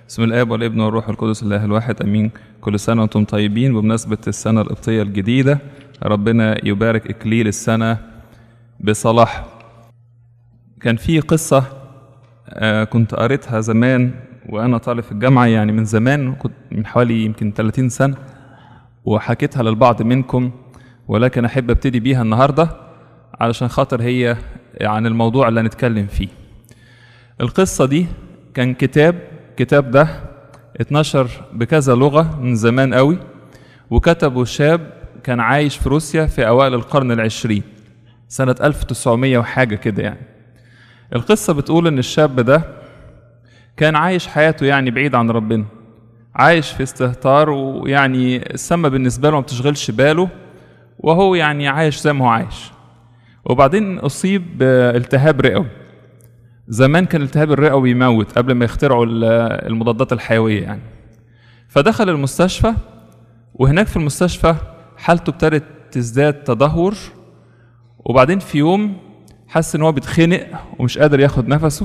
بسم الاب والابن والروح القدس الله الواحد امين كل سنه وانتم طيبين بمناسبه السنه القبطيه الجديده ربنا يبارك اكليل السنه بصلاح كان في قصه آه، كنت قريتها زمان وانا طالب في الجامعه يعني من زمان كنت من حوالي يمكن 30 سنه وحكيتها للبعض منكم ولكن احب ابتدي بيها النهارده علشان خاطر هي عن الموضوع اللي هنتكلم فيه القصه دي كان كتاب الكتاب ده اتنشر بكذا لغة من زمان قوي وكتبه شاب كان عايش في روسيا في أوائل القرن العشرين سنة 1900 وحاجة كده يعني القصة بتقول إن الشاب ده كان عايش حياته يعني بعيد عن ربنا عايش في استهتار ويعني السما بالنسبة له ما بتشغلش باله وهو يعني عايش زي ما هو عايش وبعدين أصيب بالتهاب رئوي زمان كان الالتهاب الرئوي يموت قبل ما يخترعوا المضادات الحيوية يعني فدخل المستشفى وهناك في المستشفى حالته ابتدت تزداد تدهور وبعدين في يوم حس ان هو بيتخنق ومش قادر ياخد نفسه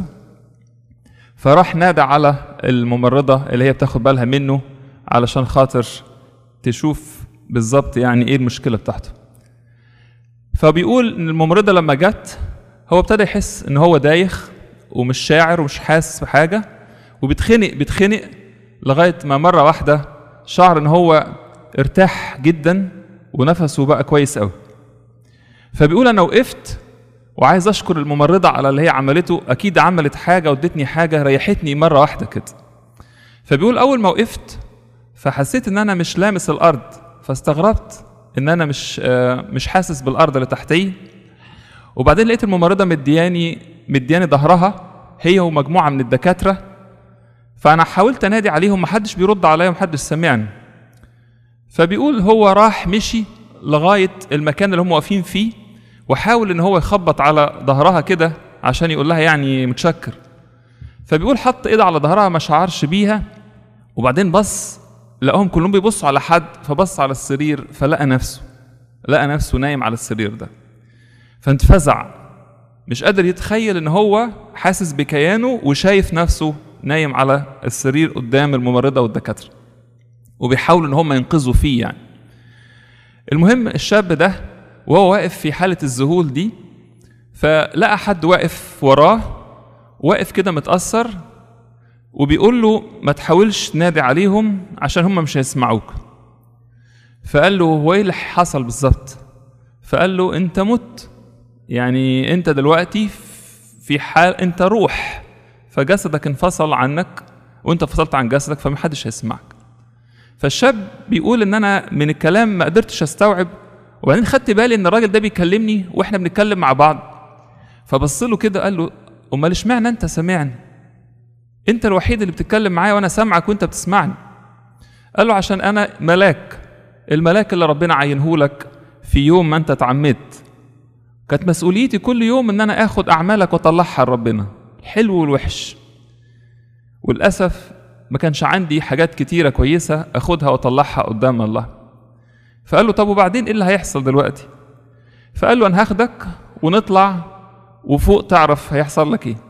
فراح نادى على الممرضة اللي هي بتاخد بالها منه علشان خاطر تشوف بالظبط يعني ايه المشكلة بتاعته فبيقول ان الممرضة لما جت هو ابتدى يحس ان هو دايخ ومش شاعر ومش حاسس بحاجة وبيتخنق بيتخنق لغاية ما مرة واحدة شعر إن هو ارتاح جدا ونفسه بقى كويس قوي فبيقول أنا وقفت وعايز أشكر الممرضة على اللي هي عملته أكيد عملت حاجة وادتني حاجة ريحتني مرة واحدة كده فبيقول أول ما وقفت فحسيت إن أنا مش لامس الأرض فاستغربت إن أنا مش مش حاسس بالأرض اللي تحتي وبعدين لقيت الممرضة مدياني مدياني ظهرها هي ومجموعة من الدكاترة فأنا حاولت أنادي عليهم محدش بيرد عليا ومحدش سمعني فبيقول هو راح مشي لغاية المكان اللي هم واقفين فيه وحاول إن هو يخبط على ظهرها كده عشان يقول لها يعني متشكر فبيقول حط إيده على ظهرها ما شعرش بيها وبعدين بص لقاهم كلهم بيبصوا على حد فبص على السرير فلقى نفسه لقى نفسه نايم على السرير ده فانتفزع مش قادر يتخيل ان هو حاسس بكيانه وشايف نفسه نايم على السرير قدام الممرضه والدكاتره وبيحاولوا ان هم ينقذوا فيه يعني المهم الشاب ده وهو واقف في حاله الذهول دي فلقى حد واقف وراه واقف كده متاثر وبيقول له ما تحاولش تنادي عليهم عشان هم مش هيسمعوك فقال له هو ايه اللي حصل بالظبط فقال له انت مت يعني انت دلوقتي في حال انت روح فجسدك انفصل عنك وانت فصلت عن جسدك فمحدش هيسمعك فالشاب بيقول ان انا من الكلام ما قدرتش استوعب وبعدين خدت بالي ان الراجل ده بيكلمني واحنا بنتكلم مع بعض فبص له كده قال له امال اشمعنى انت سامعني انت الوحيد اللي بتتكلم معايا وانا سامعك وانت بتسمعني قال له عشان انا ملاك الملاك اللي ربنا عينه لك في يوم ما انت اتعمدت كانت مسؤوليتي كل يوم ان انا اخد اعمالك واطلعها لربنا الحلو والوحش وللاسف ما كانش عندي حاجات كتيره كويسه اخدها واطلعها قدام الله فقال له طب وبعدين ايه اللي هيحصل دلوقتي فقال له انا هاخدك ونطلع وفوق تعرف هيحصل لك ايه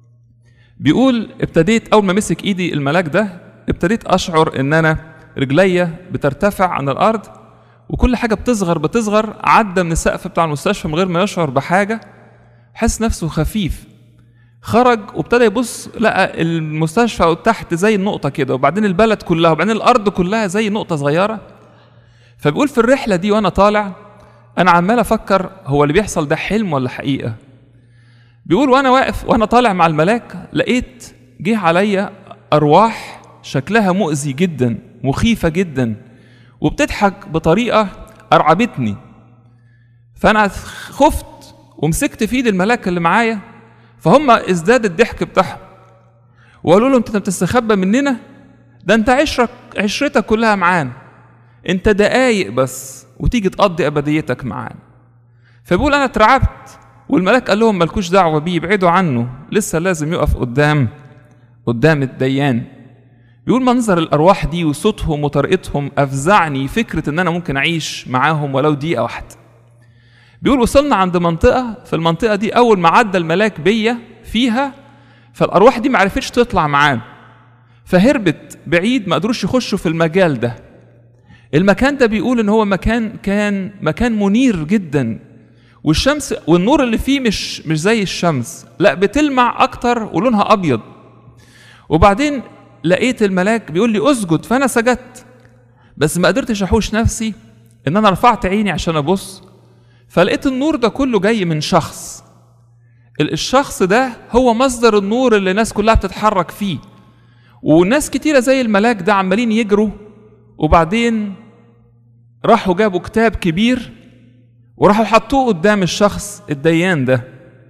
بيقول ابتديت اول ما مسك ايدي الملاك ده ابتديت اشعر ان انا رجليا بترتفع عن الارض وكل حاجة بتصغر بتصغر عدى من السقف بتاع المستشفى من غير ما يشعر بحاجة حس نفسه خفيف خرج وابتدى يبص لقى المستشفى تحت زي النقطة كده وبعدين البلد كلها وبعدين الأرض كلها زي نقطة صغيرة فبيقول في الرحلة دي وأنا طالع أنا عمال أفكر هو اللي بيحصل ده حلم ولا حقيقة بيقول وأنا واقف وأنا طالع مع الملاك لقيت جه عليا أرواح شكلها مؤذي جدا مخيفة جدا وبتضحك بطريقة أرعبتني فأنا خفت ومسكت في ايد الملاك اللي معايا فهم ازداد الضحك بتاعهم وقالوا له انت بتستخبى مننا ده انت عشرك عشرتك كلها معانا انت دقايق بس وتيجي تقضي ابديتك معانا فبيقول انا اترعبت والملاك قال لهم مالكوش دعوه بيه ابعدوا عنه لسه لازم يقف قدام قدام الديان بيقول منظر الارواح دي وصوتهم وطريقتهم افزعني فكره ان انا ممكن اعيش معاهم ولو دقيقه واحده بيقول وصلنا عند منطقه في المنطقه دي اول ما عدى الملاك بيا فيها فالارواح دي ما عرفتش تطلع معانا فهربت بعيد ما قدروش يخشوا في المجال ده المكان ده بيقول ان هو مكان كان مكان منير جدا والشمس والنور اللي فيه مش مش زي الشمس لا بتلمع اكتر ولونها ابيض وبعدين لقيت الملاك بيقول لي اسجد فانا سجدت بس ما قدرتش احوش نفسي ان انا رفعت عيني عشان ابص فلقيت النور ده كله جاي من شخص الشخص ده هو مصدر النور اللي الناس كلها بتتحرك فيه وناس كتيرة زي الملاك ده عمالين يجروا وبعدين راحوا جابوا كتاب كبير وراحوا حطوه قدام الشخص الديان ده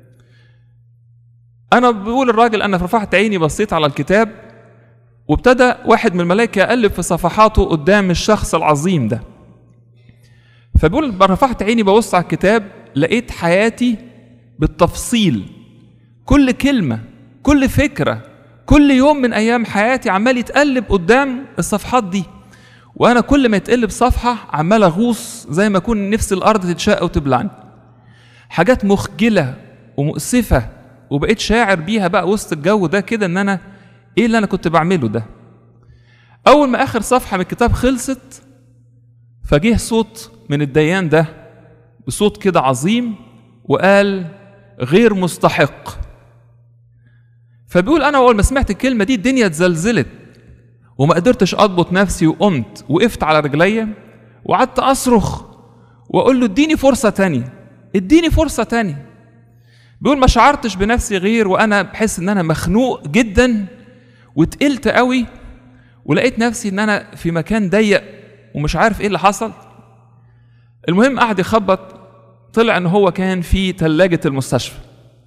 انا بقول الراجل انا رفعت عيني بصيت على الكتاب وابتدى واحد من الملائكه يقلب في صفحاته قدام الشخص العظيم ده فبيقول رفعت عيني ببص على الكتاب لقيت حياتي بالتفصيل كل كلمه كل فكره كل يوم من ايام حياتي عمال يتقلب قدام الصفحات دي وانا كل ما يتقلب صفحه عمال اغوص زي ما اكون نفس الارض تتشق وتبلعني حاجات مخجله ومؤسفه وبقيت شاعر بيها بقى وسط الجو ده كده ان انا ايه اللي انا كنت بعمله ده اول ما اخر صفحه من الكتاب خلصت فجه صوت من الديان ده بصوت كده عظيم وقال غير مستحق فبيقول انا اول ما سمعت الكلمه دي الدنيا اتزلزلت وما قدرتش اضبط نفسي وقمت وقفت على رجليا وقعدت اصرخ واقول له اديني فرصه تانية اديني فرصه تانية بيقول ما شعرتش بنفسي غير وانا بحس ان انا مخنوق جدا وتقلت قوي ولقيت نفسي ان انا في مكان ضيق ومش عارف ايه اللي حصل المهم قعد يخبط طلع ان هو كان في ثلاجه المستشفى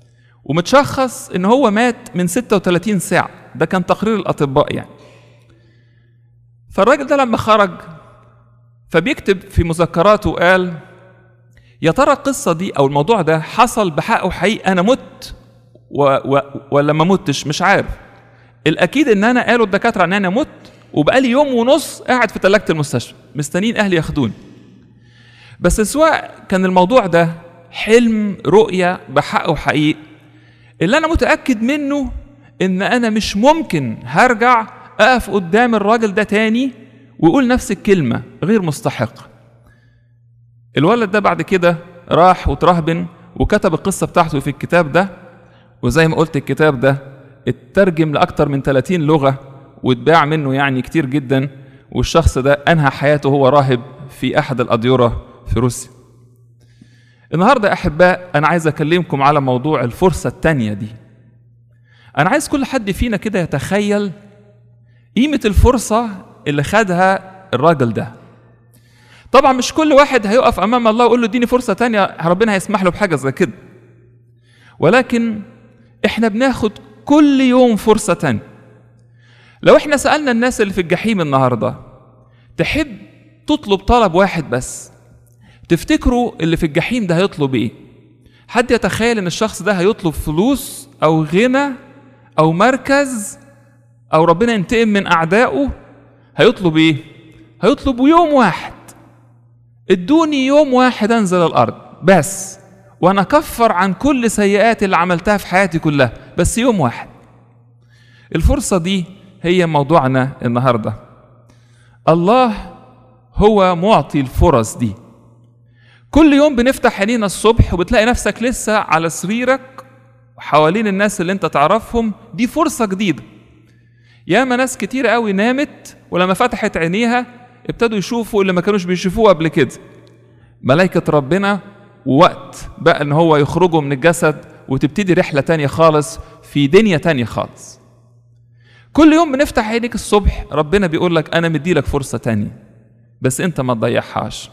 ومتشخص ان هو مات من 36 ساعه ده كان تقرير الاطباء يعني فالراجل ده لما خرج فبيكتب في مذكراته قال يا ترى القصة دي أو الموضوع ده حصل بحقه حقيقي أنا مت و و ولا ما متش مش عارف الأكيد إن أنا قالوا الدكاترة إن أنا مت وبقالي يوم ونص قاعد في تلاجة المستشفى مستنيين أهلي ياخدوني بس سواء كان الموضوع ده حلم رؤية بحقه حقيقي اللي أنا متأكد منه إن أنا مش ممكن هرجع أقف قدام الراجل ده تاني ويقول نفس الكلمة غير مستحق الولد ده بعد كده راح وترهبن وكتب القصة بتاعته في الكتاب ده وزي ما قلت الكتاب ده اترجم لأكتر من 30 لغة واتباع منه يعني كتير جدا والشخص ده أنهى حياته هو راهب في أحد الأديرة في روسيا النهاردة يا أحباء أنا عايز أكلمكم على موضوع الفرصة التانية دي أنا عايز كل حد فينا كده يتخيل قيمة الفرصة اللي خدها الراجل ده طبعا مش كل واحد هيقف امام الله ويقول له اديني فرصه تانية ربنا هيسمح له بحاجه زي كده ولكن احنا بناخد كل يوم فرصه تانية لو احنا سالنا الناس اللي في الجحيم النهارده تحب تطلب طلب واحد بس تفتكروا اللي في الجحيم ده هيطلب ايه حد يتخيل ان الشخص ده هيطلب فلوس او غنى او مركز او ربنا ينتقم من اعدائه هيطلب ايه هيطلب يوم واحد ادوني يوم واحد انزل الارض بس وانا اكفر عن كل سيئاتي اللي عملتها في حياتي كلها بس يوم واحد الفرصه دي هي موضوعنا النهارده الله هو معطي الفرص دي كل يوم بنفتح عينينا الصبح وبتلاقي نفسك لسه على سريرك حوالين الناس اللي انت تعرفهم دي فرصه جديده ياما ناس كتير قوي نامت ولما فتحت عينيها ابتدوا يشوفوا اللي ما كانوش بيشوفوه قبل كده ملائكة ربنا ووقت بقى ان هو يخرجوا من الجسد وتبتدي رحلة تانية خالص في دنيا تانية خالص كل يوم بنفتح عينيك الصبح ربنا بيقول لك انا مديلك فرصة تانية بس انت ما تضيعهاش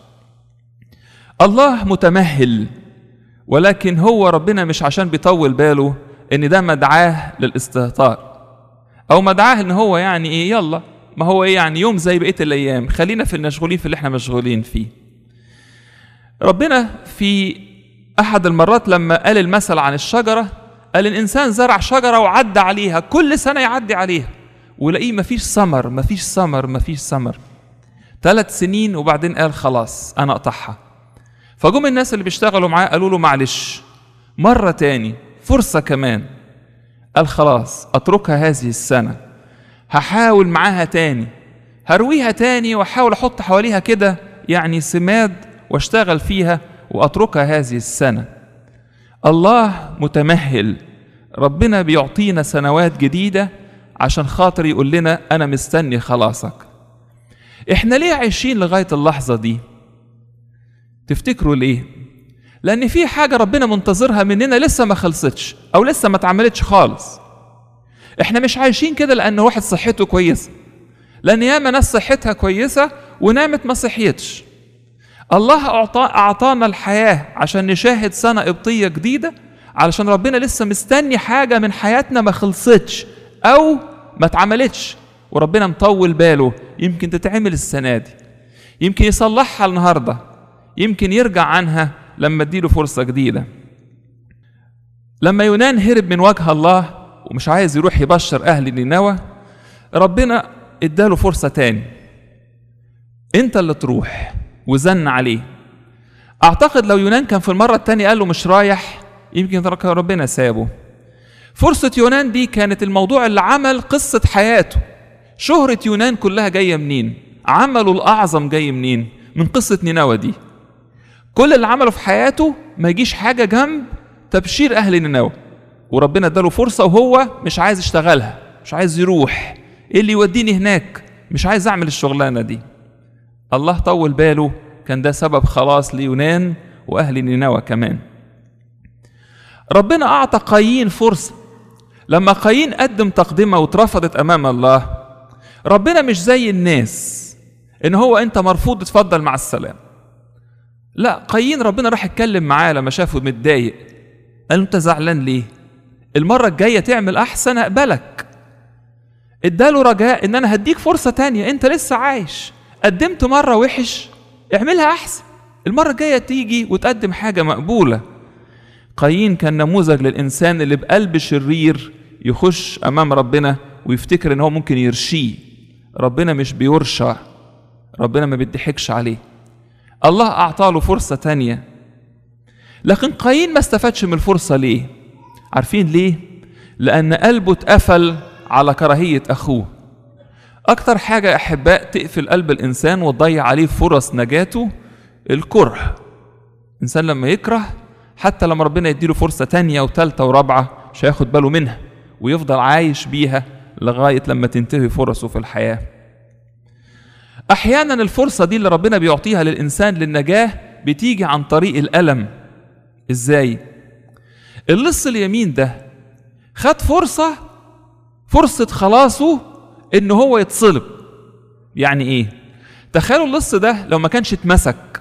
الله متمهل ولكن هو ربنا مش عشان بيطول باله ان ده مدعاه للاستهتار او مدعاه ان هو يعني ايه يلا ما هو ايه يعني يوم زي بقيه الايام خلينا في المشغولين في اللي احنا مشغولين فيه ربنا في احد المرات لما قال المثل عن الشجره قال الانسان زرع شجره وعدى عليها كل سنه يعدي عليها ولاقيه مفيش ثمر مفيش ثمر مفيش ثمر ثلاث سنين وبعدين قال خلاص انا اقطعها فجم الناس اللي بيشتغلوا معاه قالوا له معلش مره تاني فرصه كمان قال خلاص اتركها هذه السنه هحاول معاها تاني هرويها تاني واحاول احط حواليها كده يعني سماد واشتغل فيها واتركها هذه السنه الله متمهل ربنا بيعطينا سنوات جديده عشان خاطر يقول لنا انا مستني خلاصك احنا ليه عايشين لغايه اللحظه دي تفتكروا ليه لان في حاجه ربنا منتظرها مننا لسه ما خلصتش او لسه ما اتعملتش خالص احنا مش عايشين كده لان واحد صحته كويسه لان ياما ناس صحتها كويسه ونامت ما صحيتش الله أعطى أعطانا الحياة عشان نشاهد سنة قبطية جديدة علشان ربنا لسه مستني حاجة من حياتنا ما خلصتش أو ما اتعملتش وربنا مطول باله يمكن تتعمل السنة دي يمكن يصلحها النهاردة يمكن يرجع عنها لما اديله فرصة جديدة لما يونان هرب من وجه الله ومش عايز يروح يبشر أهل نينوى ربنا اداله فرصة تاني انت اللي تروح وزن عليه اعتقد لو يونان كان في المرة التانية قال له مش رايح يمكن ربنا سابه فرصة يونان دي كانت الموضوع اللي عمل قصة حياته شهرة يونان كلها جاية منين عمله الأعظم جاي منين من قصة نينوى دي كل اللي عمله في حياته ما يجيش حاجة جنب تبشير أهل نينوى وربنا اداله فرصة وهو مش عايز يشتغلها مش عايز يروح ايه اللي يوديني هناك مش عايز اعمل الشغلانة دي الله طول باله كان ده سبب خلاص ليونان واهل نينوى كمان ربنا اعطى قايين فرصه لما قايين قدم تقدمه واترفضت امام الله ربنا مش زي الناس ان هو انت مرفوض اتفضل مع السلام لا قايين ربنا راح يتكلم معاه لما شافه متضايق قال له انت زعلان ليه المره الجايه تعمل احسن اقبلك اداله رجاء ان انا هديك فرصه تانية انت لسه عايش قدمت مره وحش اعملها احسن المره الجايه تيجي وتقدم حاجه مقبوله قايين كان نموذج للانسان اللي بقلب شرير يخش امام ربنا ويفتكر ان هو ممكن يرشيه ربنا مش بيرشى ربنا ما بيضحكش عليه الله اعطاله فرصه تانية لكن قايين ما استفادش من الفرصه ليه عارفين ليه لان قلبه اتقفل على كراهيه اخوه اكتر حاجه يا احباء تقفل قلب الانسان وتضيع عليه فرص نجاته الكره الانسان لما يكره حتى لما ربنا يديله فرصه تانية وتالتة ورابعه مش هياخد باله منها ويفضل عايش بيها لغايه لما تنتهي فرصه في الحياه احيانا الفرصه دي اللي ربنا بيعطيها للانسان للنجاه بتيجي عن طريق الالم ازاي اللص اليمين ده خد فرصه فرصه خلاصه ان هو يتصلب يعني ايه تخيلوا اللص ده لو ما كانش اتمسك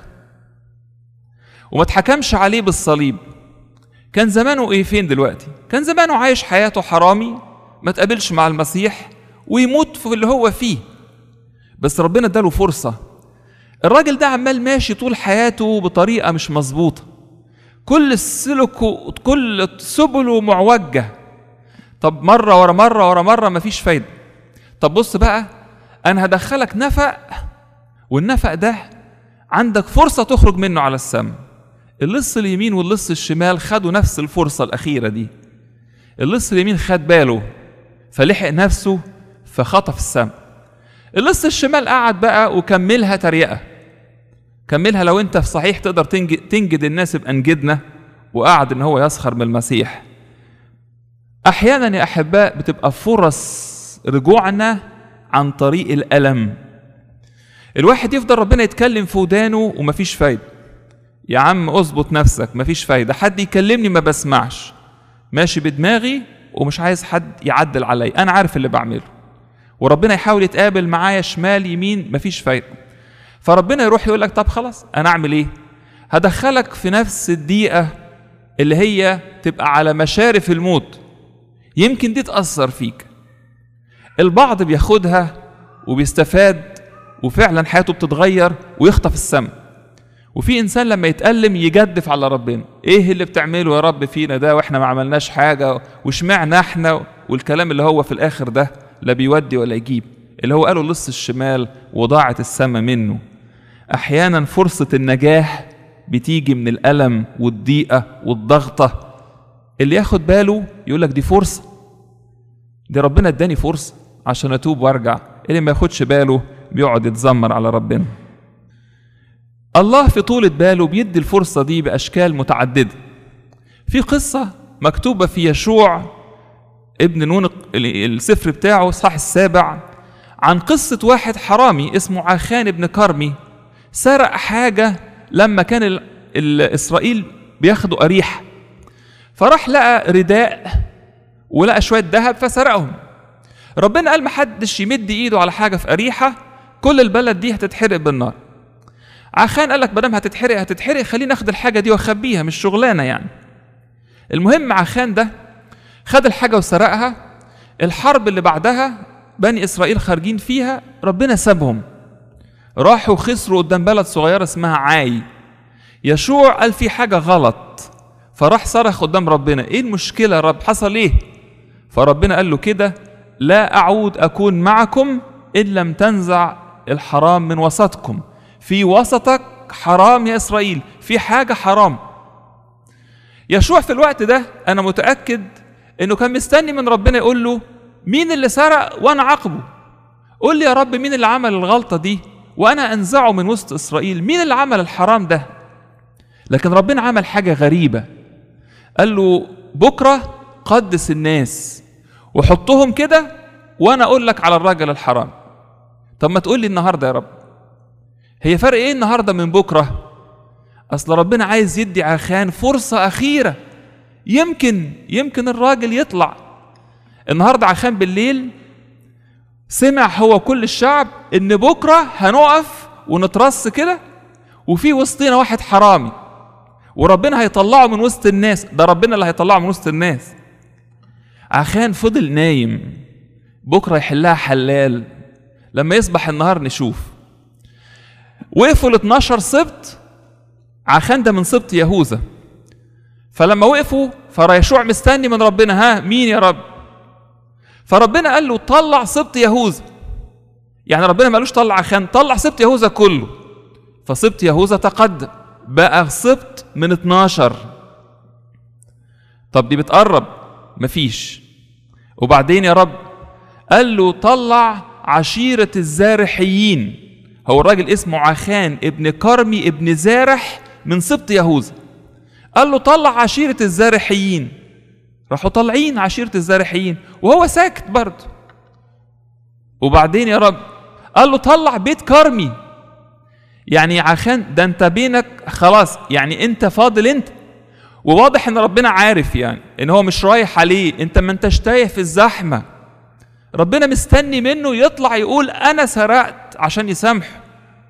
وما اتحكمش عليه بالصليب كان زمانه ايه فين دلوقتي كان زمانه عايش حياته حرامي ما تقابلش مع المسيح ويموت في اللي هو فيه بس ربنا اداله فرصة الراجل ده عمال ماشي طول حياته بطريقة مش مظبوطة كل السلك كل سبله معوجة طب مرة ورا مرة ورا مرة مفيش فايدة طب بص بقى أنا هدخلك نفق والنفق ده عندك فرصة تخرج منه على السما اللص اليمين واللص الشمال خدوا نفس الفرصة الأخيرة دي اللص اليمين خد باله فلحق نفسه فخطف السما اللص الشمال قعد بقى وكملها تريقة كملها لو انت في صحيح تقدر تنجد, تنجد الناس بأنجدنا وقعد ان هو يسخر من المسيح احيانا يا احباء بتبقى فرص رجوعنا عن طريق الالم الواحد يفضل ربنا يتكلم في ودانه ومفيش فايده يا عم اظبط نفسك مفيش فايده حد يكلمني ما بسمعش ماشي بدماغي ومش عايز حد يعدل عليا انا عارف اللي بعمله وربنا يحاول يتقابل معايا شمال يمين مفيش فايده فربنا يروح يقول لك طب خلاص انا اعمل ايه هدخلك في نفس الدقيقه اللي هي تبقى على مشارف الموت يمكن دي تاثر فيك البعض بياخدها وبيستفاد وفعلا حياته بتتغير ويخطف السم وفي انسان لما يتألم يجدف على ربنا ايه اللي بتعمله يا رب فينا ده واحنا ما عملناش حاجه واشمعنا احنا والكلام اللي هو في الاخر ده لا بيودي ولا يجيب اللي هو قاله لص الشمال وضاعت السما منه احيانا فرصه النجاه بتيجي من الالم والضيقه والضغطه اللي ياخد باله يقول لك دي فرصه دي ربنا اداني فرصه عشان اتوب وارجع اللي ما ياخدش باله بيقعد يتذمر على ربنا الله في طولة باله بيدي الفرصة دي بأشكال متعددة في قصة مكتوبة في يشوع ابن نون السفر بتاعه صح السابع عن قصة واحد حرامي اسمه عخان ابن كرمي سرق حاجة لما كان ال- ال- إسرائيل بياخدوا أريحة فراح لقى رداء ولقى شوية ذهب فسرقهم ربنا قال محدش يمد ايده على حاجة في أريحة كل البلد دي هتتحرق بالنار عخان قال لك مادام هتتحرق هتتحرق خليني اخد الحاجة دي واخبيها مش شغلانة يعني المهم عخان ده خد الحاجة وسرقها الحرب اللي بعدها بني إسرائيل خارجين فيها ربنا سابهم راحوا خسروا قدام بلد صغيرة اسمها عاي يشوع قال في حاجة غلط فراح صرخ قدام ربنا ايه المشكلة يا رب حصل ايه فربنا قال له كده لا أعود أكون معكم إن لم تنزع الحرام من وسطكم في وسطك حرام يا إسرائيل في حاجة حرام يشوع في الوقت ده أنا متأكد إنه كان مستني من ربنا يقول له مين اللي سرق وأنا عاقبه قول لي يا رب مين اللي عمل الغلطة دي وأنا أنزعه من وسط إسرائيل مين اللي عمل الحرام ده لكن ربنا عمل حاجة غريبة قال له بكرة قدس الناس وحطهم كده وأنا أقول لك على الراجل الحرام طب ما تقول لي النهاردة يا رب هي فرق إيه النهاردة من بكرة أصل ربنا عايز يدي عخان فرصة أخيرة يمكن يمكن الراجل يطلع النهاردة عخان بالليل سمع هو كل الشعب إن بكرة هنقف ونترص كده وفي وسطنا واحد حرامي وربنا هيطلعه من وسط الناس ده ربنا اللي هيطلعه من وسط الناس عخان فضل نايم بكرة يحلها حلال لما يصبح النهار نشوف وقفوا ال 12 سبط عخان ده من سبط يهوذا فلما وقفوا فريشوع مستني من ربنا ها مين يا رب فربنا قال له طلع سبط يهوذا يعني ربنا ما قالوش طلع عخان طلع سبط يهوذا كله فسبط يهوذا تقدم بقى سبط من 12 طب دي بتقرب مفيش وبعدين يا رب قال له طلع عشيرة الزارحيين هو الراجل اسمه عخان ابن كرمي ابن زارح من سبط يهوذا قال له طلع عشيرة الزارحيين راحوا طالعين عشيرة الزارحيين وهو ساكت برضه وبعدين يا رب قال له طلع بيت كرمي يعني عشان ده انت بينك خلاص يعني انت فاضل انت وواضح ان ربنا عارف يعني ان هو مش رايح عليه انت ما انتش تايه في الزحمه ربنا مستني منه يطلع يقول انا سرقت عشان يسامحه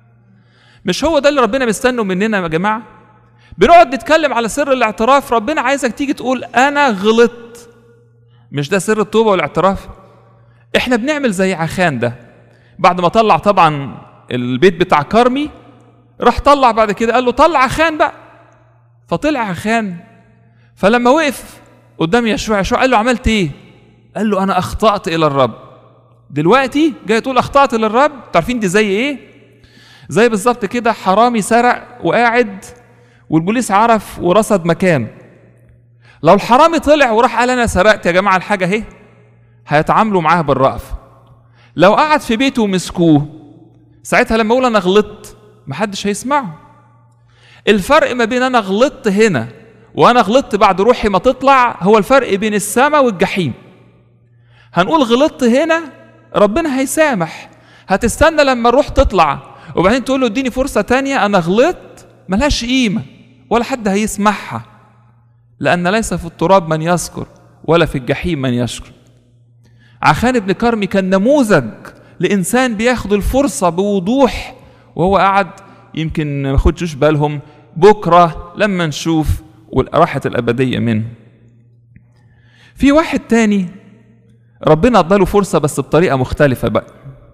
مش هو ده اللي ربنا مستنه مننا يا جماعه بنقعد نتكلم على سر الاعتراف ربنا عايزك تيجي تقول انا غلطت مش ده سر التوبه والاعتراف احنا بنعمل زي عخان ده بعد ما طلع طبعا البيت بتاع كرمي راح طلع بعد كده قال له طلع عخان بقى فطلع عخان فلما وقف قدام يشوع يشوع قال له عملت ايه قال له انا اخطات الى الرب دلوقتي جاي تقول اخطات الى الرب تعرفين دي زي ايه زي بالظبط كده حرامي سرق وقاعد والبوليس عرف ورصد مكان لو الحرامي طلع وراح قال انا سرقت يا جماعه الحاجه اهي هيتعاملوا معاه بالرأف لو قعد في بيته ومسكوه ساعتها لما اقول انا غلطت محدش هيسمعه الفرق ما بين انا غلطت هنا وانا غلطت بعد روحي ما تطلع هو الفرق بين السماء والجحيم هنقول غلطت هنا ربنا هيسامح هتستنى لما الروح تطلع وبعدين تقول له اديني فرصة تانية انا غلطت ملهاش قيمة ولا حد هيسمعها لأن ليس في التراب من يذكر ولا في الجحيم من يشكر عخان ابن كرمي كان نموذج لإنسان بياخد الفرصة بوضوح وهو قاعد يمكن ما ياخدش بالهم بكرة لما نشوف والراحة الأبدية منه في واحد تاني ربنا اداله فرصة بس بطريقة مختلفة بقى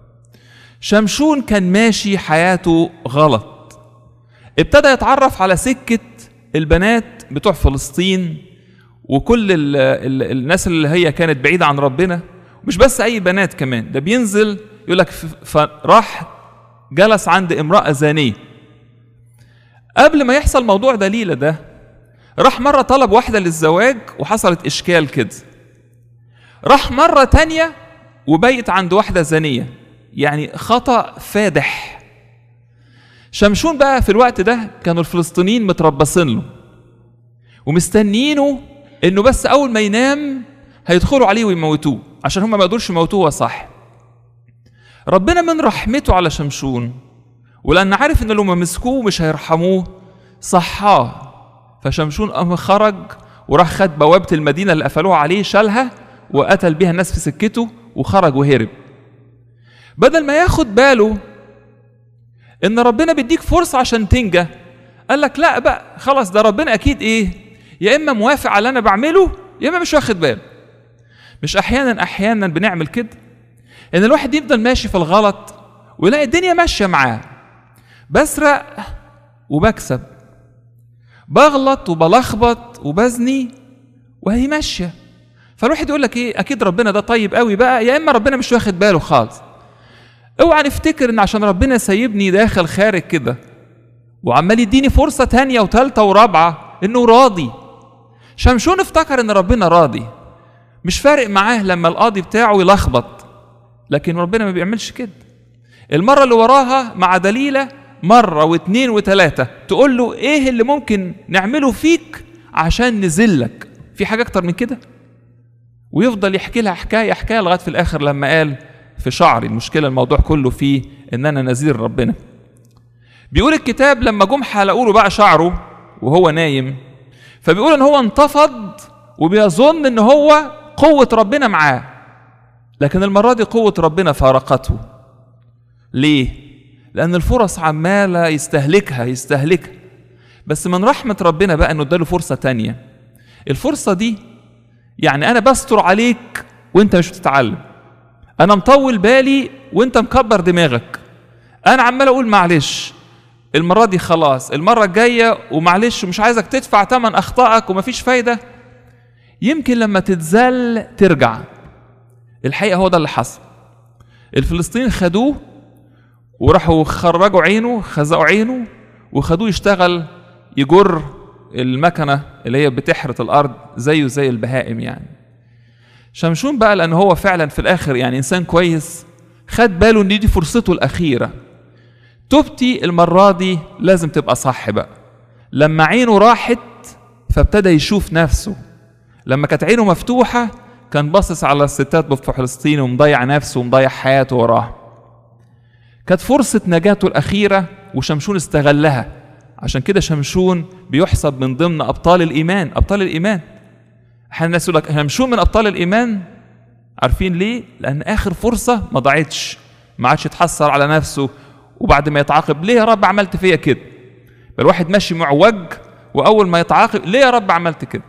شمشون كان ماشي حياته غلط ابتدى يتعرف على سكة البنات بتوع فلسطين وكل ال ال الناس اللي هي كانت بعيدة عن ربنا مش بس أي بنات كمان ده بينزل يقول لك فراح جلس عند امرأة زانية قبل ما يحصل موضوع دليلة ده راح مرة طلب واحدة للزواج وحصلت إشكال كده راح مرة تانية وبيت عند واحدة زانية يعني خطأ فادح شمشون بقى في الوقت ده كانوا الفلسطينيين متربصين له ومستنيينه انه بس اول ما ينام هيدخلوا عليه ويموتوه عشان هم ما يقدروش يموتوه هو صح ربنا من رحمته على شمشون ولان عارف ان لو ما مسكوه مش هيرحموه صحاه فشمشون قام خرج وراح خد بوابه المدينه اللي قفلوها عليه شالها وقتل بيها الناس في سكته وخرج وهرب بدل ما ياخد باله ان ربنا بيديك فرصه عشان تنجى قال لك لا بقى خلاص ده ربنا اكيد ايه يا اما موافق على اللي انا بعمله يا اما مش واخد باله مش احيانا احيانا بنعمل كده ان الواحد يفضل ماشي في الغلط ويلاقي الدنيا ماشيه معاه بسرق وبكسب بغلط وبلخبط وبزني وهي ماشيه فالواحد يقول لك ايه اكيد ربنا ده طيب قوي بقى يا اما ربنا مش واخد باله خالص اوعى نفتكر ان عشان ربنا سايبني داخل خارج كده وعمال يديني فرصة تانية وتالتة ورابعة انه راضي شمشون افتكر ان ربنا راضي مش فارق معاه لما القاضي بتاعه يلخبط لكن ربنا ما بيعملش كده المرة اللي وراها مع دليلة مرة واثنين وثلاثة تقول له ايه اللي ممكن نعمله فيك عشان نذلك في حاجة اكتر من كده ويفضل يحكي لها حكاية حكاية لغاية في الاخر لما قال في شعري المشكلة الموضوع كله فيه ان انا نذير ربنا بيقول الكتاب لما جم حلقوا له بقى شعره وهو نايم فبيقول ان هو انتفض وبيظن ان هو قوة ربنا معاه لكن المرة دي قوة ربنا فارقته ليه؟ لأن الفرص عمالة يستهلكها يستهلكها بس من رحمة ربنا بقى انه اداله فرصة تانية الفرصة دي يعني أنا بستر عليك وأنت مش بتتعلم أنا مطول بالي وأنت مكبر دماغك أنا عمال أقول معلش المرة دي خلاص المرة الجاية ومعلش مش عايزك تدفع تمن أخطائك ومفيش فايدة يمكن لما تتزل ترجع الحقيقة هو ده اللي حصل الفلسطينيين خدوه وراحوا خرجوا عينه خزقوا عينه وخدوه يشتغل يجر المكنة اللي هي بتحرث الأرض زيه زي البهائم يعني شمشون بقى لأن هو فعلا في الآخر يعني إنسان كويس خد باله إن دي فرصته الأخيرة توبتي المرة دي لازم تبقى صح بقى لما عينه راحت فابتدى يشوف نفسه لما كانت عينه مفتوحة كان باصص على الستات في فلسطين ومضيع نفسه ومضيع حياته وراه كانت فرصة نجاته الأخيرة وشمشون استغلها عشان كده شمشون بيحسب من ضمن أبطال الإيمان أبطال الإيمان احنا الناس يقول لك شمشون من أبطال الإيمان عارفين ليه؟ لأن آخر فرصة ما ضاعتش ما عادش يتحسر على نفسه وبعد ما يتعاقب ليه يا رب عملت فيا كده بل واحد ماشي معوج واول ما يتعاقب ليه يا رب عملت كده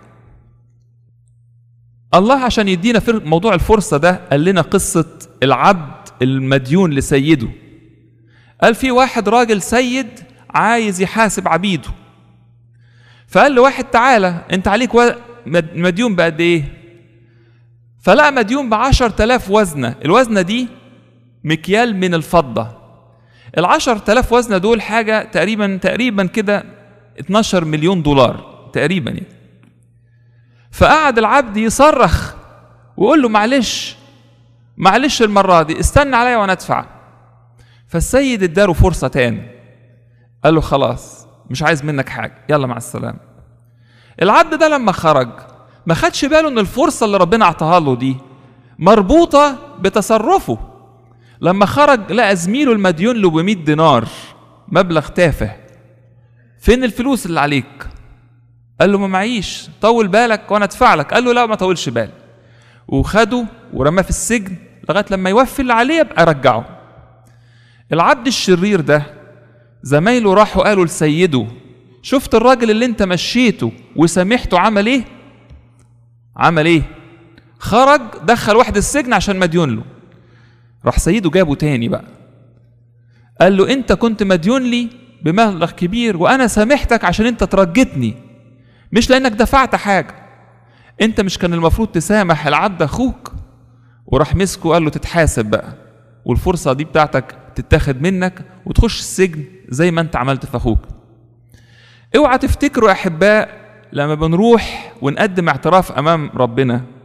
الله عشان يدينا في موضوع الفرصة ده قال لنا قصة العبد المديون لسيده قال في واحد راجل سيد عايز يحاسب عبيده فقال له واحد تعالى انت عليك و... مديون بقد ايه فلقى مديون بعشر تلاف وزنة الوزنة دي مكيال من الفضة العشر تلاف وزنة دول حاجة تقريبا تقريبا كده 12 مليون دولار تقريبا يعني فقعد العبد يصرخ ويقول له معلش معلش المرة دي استنى عليا وانا ادفع فالسيد اداله فرصة تاني قال له خلاص مش عايز منك حاجة يلا مع السلامة العبد ده لما خرج ما خدش باله ان الفرصة اللي ربنا اعطاها له دي مربوطة بتصرفه لما خرج لقى زميله المديون له ب 100 دينار مبلغ تافه فين الفلوس اللي عليك قال له ما معيش طول بالك وانا ادفع لك قال له لا ما طولش بالي وخده ورماه في السجن لغايه لما يوفي اللي عليه يبقى رجعه العبد الشرير ده زمايله راحوا قالوا لسيده شفت الراجل اللي انت مشيته وسامحته عمل ايه عمل ايه خرج دخل واحد السجن عشان مديون له راح سيده جابه تاني بقى قال له انت كنت مديون لي بمبلغ كبير وانا سامحتك عشان انت ترجتني مش لانك دفعت حاجه انت مش كان المفروض تسامح العبد اخوك وراح مسكه قال له تتحاسب بقى والفرصه دي بتاعتك تتاخد منك وتخش السجن زي ما انت عملت في اخوك اوعى تفتكروا يا احباء لما بنروح ونقدم اعتراف امام ربنا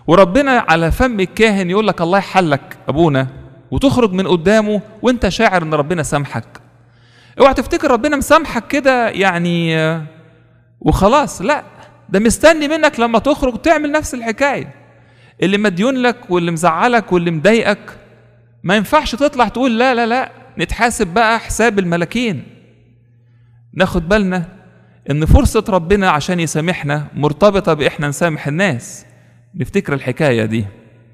وربنا على فم الكاهن يقول لك الله يحلك ابونا وتخرج من قدامه وانت شاعر ان ربنا سامحك اوعى تفتكر ربنا مسامحك كده يعني آه، وخلاص لا ده مستني منك لما تخرج تعمل نفس الحكايه اللي مديون لك واللي مزعلك واللي مضايقك ما ينفعش تطلع تقول لا لا لا نتحاسب بقى حساب الملكين ناخد بالنا ان فرصة ربنا عشان يسامحنا مرتبطة بإحنا نسامح الناس نفتكر الحكاية دي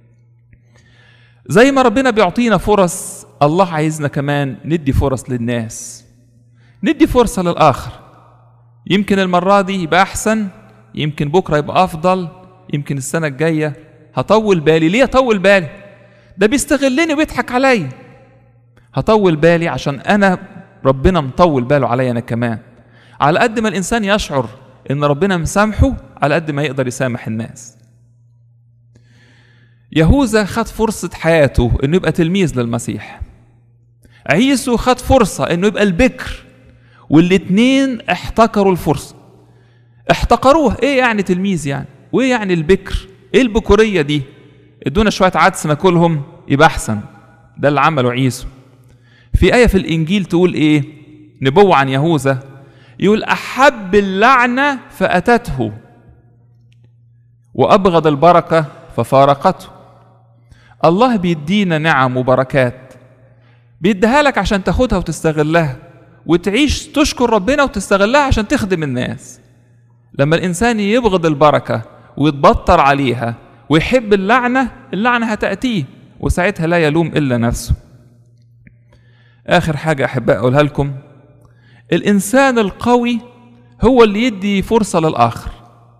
زي ما ربنا بيعطينا فرص الله عايزنا كمان ندي فرص للناس ندي فرصة للآخر يمكن المرة دي يبقى أحسن يمكن بكرة يبقى أفضل يمكن السنة الجاية هطول بالي ليه أطول بالي ده بيستغلني وبيضحك عليا هطول بالي عشان أنا ربنا مطول باله عليا أنا كمان على قد ما الإنسان يشعر إن ربنا مسامحه على قد ما يقدر يسامح الناس يهوذا خد فرصة حياته إنه يبقى تلميذ للمسيح عيسو خد فرصة إنه يبقى البكر والاتنين احتكروا الفرصة احتقروه ايه يعني تلميذ يعني وايه يعني البكر ايه البكورية دي ادونا شوية عدس ناكلهم يبقى احسن ده اللي عمله عيسو في آية في الإنجيل تقول ايه نبوة عن يهوذا يقول أحب اللعنة فأتته وأبغض البركة ففارقته الله بيدينا نعم وبركات بيديها لك عشان تاخدها وتستغلها وتعيش تشكر ربنا وتستغلها عشان تخدم الناس لما الإنسان يبغض البركة ويتبطر عليها ويحب اللعنة اللعنة هتأتيه وساعتها لا يلوم إلا نفسه آخر حاجة أحب أقولها لكم الإنسان القوي هو اللي يدي فرصة للآخر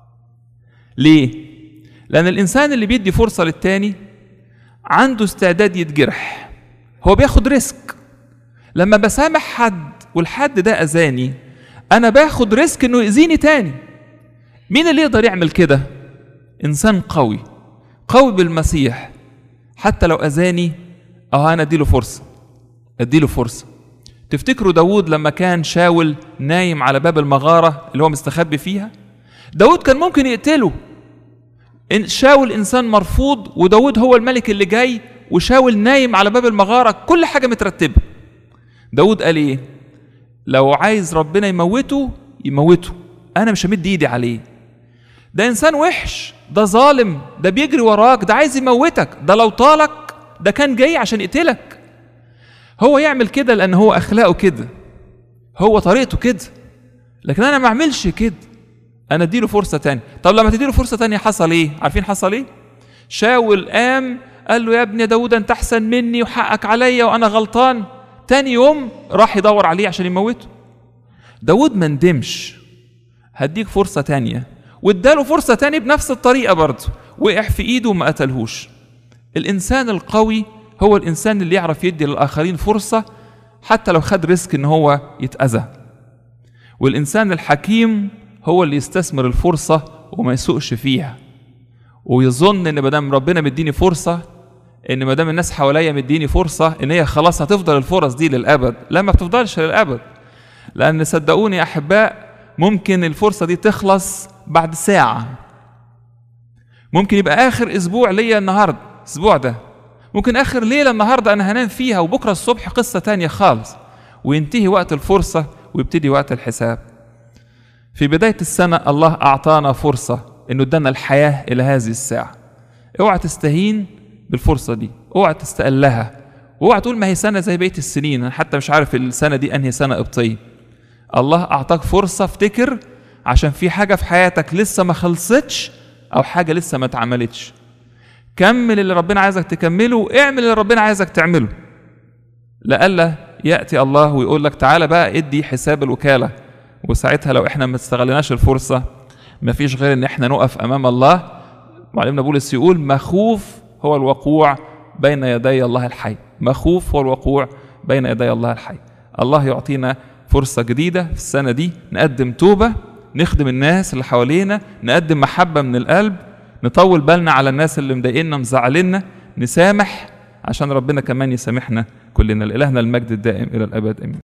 ليه؟ لأن الإنسان اللي بيدي فرصة للتاني عنده استعداد يتجرح هو بياخد ريسك لما بسامح حد والحد ده أذاني أنا باخد ريسك إنه يأذيني تاني مين اللي يقدر يعمل كده؟ إنسان قوي قوي بالمسيح حتى لو أذاني أهو أنا أديله فرصة أديله فرصة تفتكروا داود لما كان شاول نايم على باب المغارة اللي هو مستخبي فيها داود كان ممكن يقتله إن شاول إنسان مرفوض وداود هو الملك اللي جاي وشاول نايم على باب المغارة كل حاجة مترتبة داود قال إيه لو عايز ربنا يموته يموته أنا مش همد إيدي عليه ده إنسان وحش ده ظالم ده بيجري وراك ده عايز يموتك ده لو طالك ده كان جاي عشان يقتلك هو يعمل كده لأن هو أخلاقه كده هو طريقته كده لكن أنا ما أعملش كده أنا أديله فرصة تانية طب لما تديله فرصة تانية حصل إيه عارفين حصل إيه شاول قام قال له يا ابني داود أنت أحسن مني وحقك عليا وأنا غلطان تاني يوم راح يدور عليه عشان يموته داود ما ندمش هديك فرصة تانية واداله فرصة تانية بنفس الطريقة برضه وقع في ايده وما قتلهوش الانسان القوي هو الانسان اللي يعرف يدي للاخرين فرصة حتى لو خد ريسك ان هو يتأذى والانسان الحكيم هو اللي يستثمر الفرصة وما يسوقش فيها ويظن ان مادام ربنا مديني فرصة ان مادام الناس حواليا مديني فرصة ان هي خلاص هتفضل الفرص دي للابد لا ما بتفضلش للابد لان صدقوني يا احباء ممكن الفرصة دي تخلص بعد ساعة ممكن يبقى آخر أسبوع ليا النهاردة الأسبوع ده ممكن آخر ليلة النهاردة أنا هنام فيها وبكرة الصبح قصة تانية خالص وينتهي وقت الفرصة ويبتدي وقت الحساب في بداية السنة الله أعطانا فرصة إنه ادانا الحياة إلى هذه الساعة اوعى تستهين بالفرصة دي اوعى تستقلها اوعى تقول ما هي سنة زي بقية السنين أنا حتى مش عارف السنة دي أنهي سنة قبطية الله أعطاك فرصة افتكر عشان في حاجة في حياتك لسه ما خلصتش أو حاجة لسه ما اتعملتش كمل اللي ربنا عايزك تكمله واعمل اللي ربنا عايزك تعمله لألا يأتي الله ويقول لك تعالى بقى ادي حساب الوكالة وساعتها لو احنا ما استغلناش الفرصة مفيش غير ان احنا نقف امام الله معلمنا بولس يقول مخوف هو الوقوع بين يدي الله الحي مخوف هو الوقوع بين يدي الله الحي الله يعطينا فرصة جديدة في السنة دي نقدم توبة نخدم الناس اللي حوالينا نقدم محبة من القلب نطول بالنا على الناس اللي مضايقنا مزعلنا نسامح عشان ربنا كمان يسامحنا كلنا لإلهنا المجد الدائم إلى الأبد آمين